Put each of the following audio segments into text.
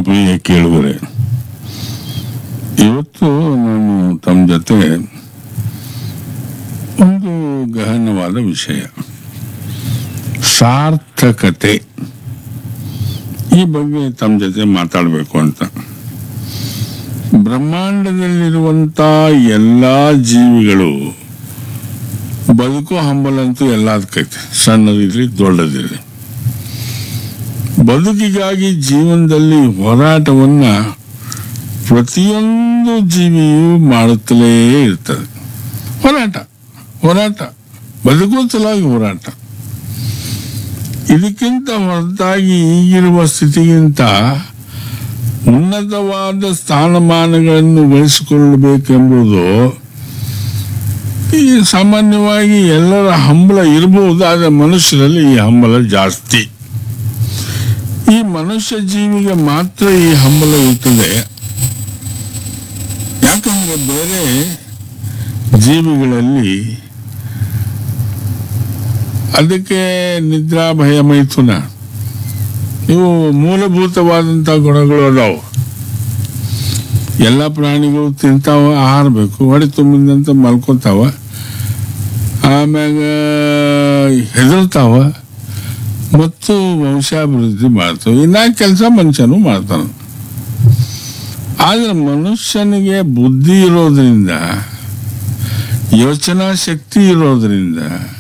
ಪ್ರಿಯ ಕೇಳುವರೆ ಇವತ್ತು ನಾನು ತಮ್ಮ ಜೊತೆ ಒಂದು ಗಹನವಾದ ವಿಷಯ ಸಾರ್ಥಕತೆ ಈ ಬಗ್ಗೆ ತಮ್ಮ ಜೊತೆ ಮಾತಾಡಬೇಕು ಅಂತ ಬ್ರಹ್ಮಾಂಡದಲ್ಲಿರುವಂತ ಎಲ್ಲಾ ಜೀವಿಗಳು ಬದುಕು ಹಂಬಲಂತೂ ಎಲ್ಲದಕ್ಕೈತೆ ಸಣ್ಣದಿರಲಿ ದೊಡ್ಡದಿರಲಿ ಬದುಕಿಗಾಗಿ ಜೀವನದಲ್ಲಿ ಹೋರಾಟವನ್ನ ಪ್ರತಿಯೊಂದು ಜೀವಿಯೂ ಮಾಡುತ್ತಲೇ ಇರ್ತದೆ ಹೋರಾಟ ಹೋರಾಟ ಬದುಕುವ ಸಲುವಾಗಿ ಹೋರಾಟ ಇದಕ್ಕಿಂತ ಹೊರತಾಗಿ ಈಗಿರುವ ಸ್ಥಿತಿಗಿಂತ ಉನ್ನತವಾದ ಸ್ಥಾನಮಾನಗಳನ್ನು ಗಳಿಸಿಕೊಳ್ಳಬೇಕೆಂಬುದು ಈ ಸಾಮಾನ್ಯವಾಗಿ ಎಲ್ಲರ ಹಂಬಲ ಇರಬಹುದು ಆದರೆ ಮನುಷ್ಯರಲ್ಲಿ ಈ ಹಂಬಲ ಜಾಸ್ತಿ ಈ ಮನುಷ್ಯ ಜೀವಿಗೆ ಮಾತ್ರ ಈ ಹಂಬಲ ಇರ್ತದೆ ಯಾಕಂದ್ರೆ ಬೇರೆ ಜೀವಿಗಳಲ್ಲಿ ಅದಕ್ಕೆ ನಿದ್ರಾ ಭಯ ಮೈಥುನ ಇವು ಮೂಲಭೂತವಾದಂಥ ಗುಣಗಳು ಅದಾವು ಎಲ್ಲ ಪ್ರಾಣಿಗಳು ತಿಂತಾವ ಆಹಾರ ಬೇಕು ಹೊಡೆ ತುಂಬಿದಂತ ಮಲ್ಕೊತಾವ ಆಮ್ಯಾಗ ಹೆದರ್ತಾವ ಮತ್ತು ವಂಶಾಭಿವೃದ್ಧಿ ಮಾಡ್ತಾವೆ ಇನ್ನ ಕೆಲಸ ಮನುಷ್ಯನು ಮಾಡ್ತಾನೆ ಆದ್ರೆ ಮನುಷ್ಯನಿಗೆ ಬುದ್ಧಿ ಇರೋದ್ರಿಂದ ಯೋಚನಾ ಶಕ್ತಿ ಇರೋದ್ರಿಂದ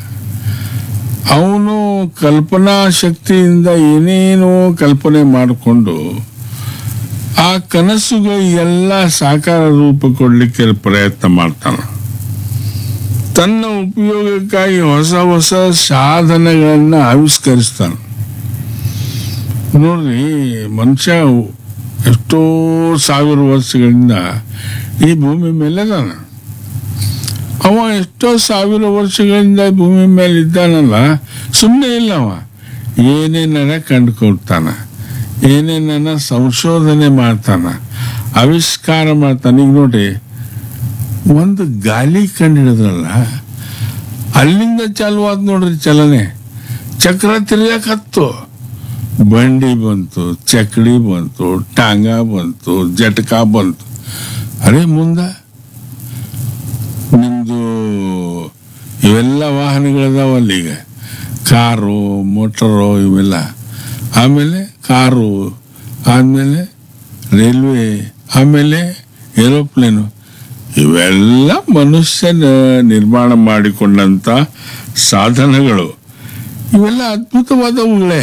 ಅವನು ಕಲ್ಪನಾ ಶಕ್ತಿಯಿಂದ ಏನೇನೋ ಕಲ್ಪನೆ ಮಾಡಿಕೊಂಡು ಆ ಕನಸುಗಳು ಎಲ್ಲ ಸಾಕಾರ ರೂಪ ಕೊಡ್ಲಿಕ್ಕೆ ಪ್ರಯತ್ನ ಮಾಡ್ತಾನೆ ತನ್ನ ಉಪಯೋಗಕ್ಕಾಗಿ ಹೊಸ ಹೊಸ ಸಾಧನಗಳನ್ನ ಆವಿಷ್ಕರಿಸ್ತಾನೆ ನೋಡ್ರಿ ಮನುಷ್ಯ ಎಷ್ಟೋ ಸಾವಿರ ವರ್ಷಗಳಿಂದ ಈ ಭೂಮಿ ಮೇಲೆ ಅದಾನ ಅವ ಎಷ್ಟೋ ಸಾವಿರ ವರ್ಷಗಳಿಂದ ಭೂಮಿ ಮೇಲೆ ಇದ್ದಾನಲ್ಲ ಸುಮ್ಮನೆ ಇಲ್ಲ ಅವ ಏನೇನ ಕಂಡುಕೊಳ್ತಾನ ಏನೇನ ಸಂಶೋಧನೆ ಮಾಡ್ತಾನ ಆವಿಷ್ಕಾರ ಮಾಡ್ತಾನೆ ಈಗ ನೋಡಿ ಒಂದು ಗಾಲಿ ಕಂಡಿಡಿದ್ರಲ್ಲ ಅಲ್ಲಿಂದ ಚಾಲುವಾದ ನೋಡ್ರಿ ಚಲನೆ ಚಕ್ರ ತಿರ್ಗಕತ್ತು ಬಂಡಿ ಬಂತು ಚಕ್ಡಿ ಬಂತು ಟಾಂಗ ಬಂತು ಜಟಕ ಬಂತು ಅರೆ ಮುಂದ ನಿಮ್ದು ಇವೆಲ್ಲ ವಾಹನಗಳಿದಾವಲ್ಲ ಈಗ ಕಾರು ಮೋಟರು ಇವೆಲ್ಲ ಆಮೇಲೆ ಕಾರು ಆಮೇಲೆ ರೈಲ್ವೆ ಆಮೇಲೆ ಏರೋಪ್ಲೇನು ಇವೆಲ್ಲ ಮನುಷ್ಯನ ನಿರ್ಮಾಣ ಮಾಡಿಕೊಂಡಂತ ಸಾಧನಗಳು ಇವೆಲ್ಲ ಅದ್ಭುತವಾದವುಗಳೇ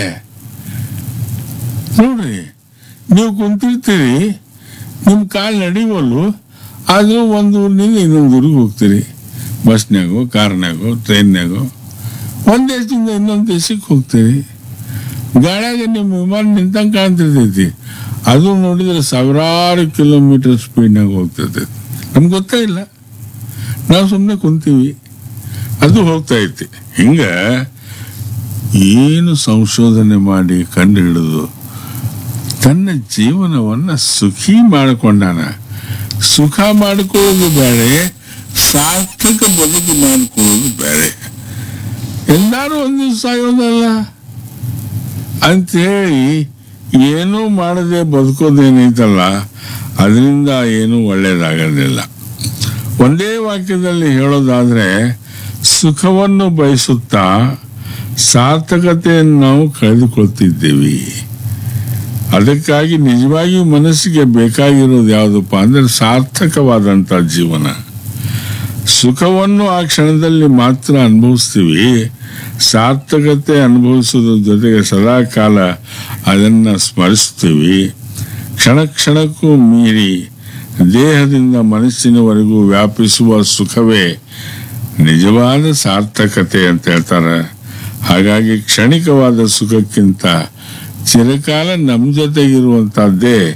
ನೋಡ್ರಿ ನೀವು ಕುಂತಿರ್ತೀರಿ ನಿಮ್ಮ ಕಾಲು ನಡಿವಲ್ಲು ಆದರೂ ಒಂದು ಊರಿನಿಂದ ಇನ್ನೊಂದು ಊರಿಗೆ ಹೋಗ್ತೀರಿ ಬಸ್ನ್ಯಾಗೋ ಕಾರ್ನ್ಯಾಗೋ ಟ್ರೈನ್ಯಾಗೋ ಒಂದು ದೇಶದಿಂದ ಇನ್ನೊಂದು ದೇಶಕ್ಕೆ ಹೋಗ್ತೀರಿ ಗಾಳಿಯಾಗ ನಿಮ್ಮ ವಿಮಾನ ನಿಂತಂಗೆ ಕಾಣ್ತಿರ್ತೈತಿ ಅದು ನೋಡಿದ್ರೆ ಸಾವಿರಾರು ಕಿಲೋಮೀಟರ್ ಸ್ಪೀಡ್ನಾಗ ಹೋಗ್ತಿರ್ತೈತಿ ನಮ್ಗೆ ಗೊತ್ತೇ ಇಲ್ಲ ನಾವು ಸುಮ್ಮನೆ ಕುಂತೀವಿ ಅದು ಹೋಗ್ತಾ ಐತಿ ಹಿಂಗ ಏನು ಸಂಶೋಧನೆ ಮಾಡಿ ಕಂಡು ಹಿಡಿದು ತನ್ನ ಜೀವನವನ್ನ ಸುಖಿ ಮಾಡಿಕೊಂಡಾನ ಸುಖ ಮಾಡಿಕೊಳ್ಳೋದು ಬೇರೆ ಸಾರ್ಥಕ ಬದುಕು ಮಾಡಿಕೊಳ್ಳೋದು ಬೇರೆ ಎಲ್ಲಾರು ಒಂದು ದಿವಸ ಸಾಯೋದಲ್ಲ ಅಂಥೇಳಿ ಏನೂ ಮಾಡದೆ ಬದುಕೋದೇನೈತಲ್ಲ ಅದರಿಂದ ಏನೂ ಒಳ್ಳೇದಾಗೋದಿಲ್ಲ ಒಂದೇ ವಾಕ್ಯದಲ್ಲಿ ಹೇಳೋದಾದ್ರೆ ಸುಖವನ್ನು ಬಯಸುತ್ತಾ ಸಾರ್ಥಕತೆಯನ್ನು ನಾವು ಕಳೆದುಕೊಳ್ತಿದ್ದೇವೆ ಅದಕ್ಕಾಗಿ ನಿಜವಾಗಿಯೂ ಮನಸ್ಸಿಗೆ ಬೇಕಾಗಿರೋದು ಯಾವುದಪ್ಪ ಅಂದ್ರೆ ಸಾರ್ಥಕವಾದಂಥ ಜೀವನ ಸುಖವನ್ನು ಆ ಕ್ಷಣದಲ್ಲಿ ಮಾತ್ರ ಅನುಭವಿಸ್ತೀವಿ ಸಾರ್ಥಕತೆ ಅನುಭವಿಸೋದ್ರ ಜೊತೆಗೆ ಸದಾ ಕಾಲ ಅದನ್ನು ಸ್ಮರಿಸ್ತೀವಿ ಕ್ಷಣ ಕ್ಷಣಕ್ಕೂ ಮೀರಿ ದೇಹದಿಂದ ಮನಸ್ಸಿನವರೆಗೂ ವ್ಯಾಪಿಸುವ ಸುಖವೇ ನಿಜವಾದ ಸಾರ್ಥಕತೆ ಅಂತ ಹೇಳ್ತಾರೆ ಹಾಗಾಗಿ ಕ್ಷಣಿಕವಾದ ಸುಖಕ್ಕಿಂತ ಚಿರಕಾಲ ನಮ್ಮ ಜೊತೆಗಿರುವಂತಹದ್ದೇ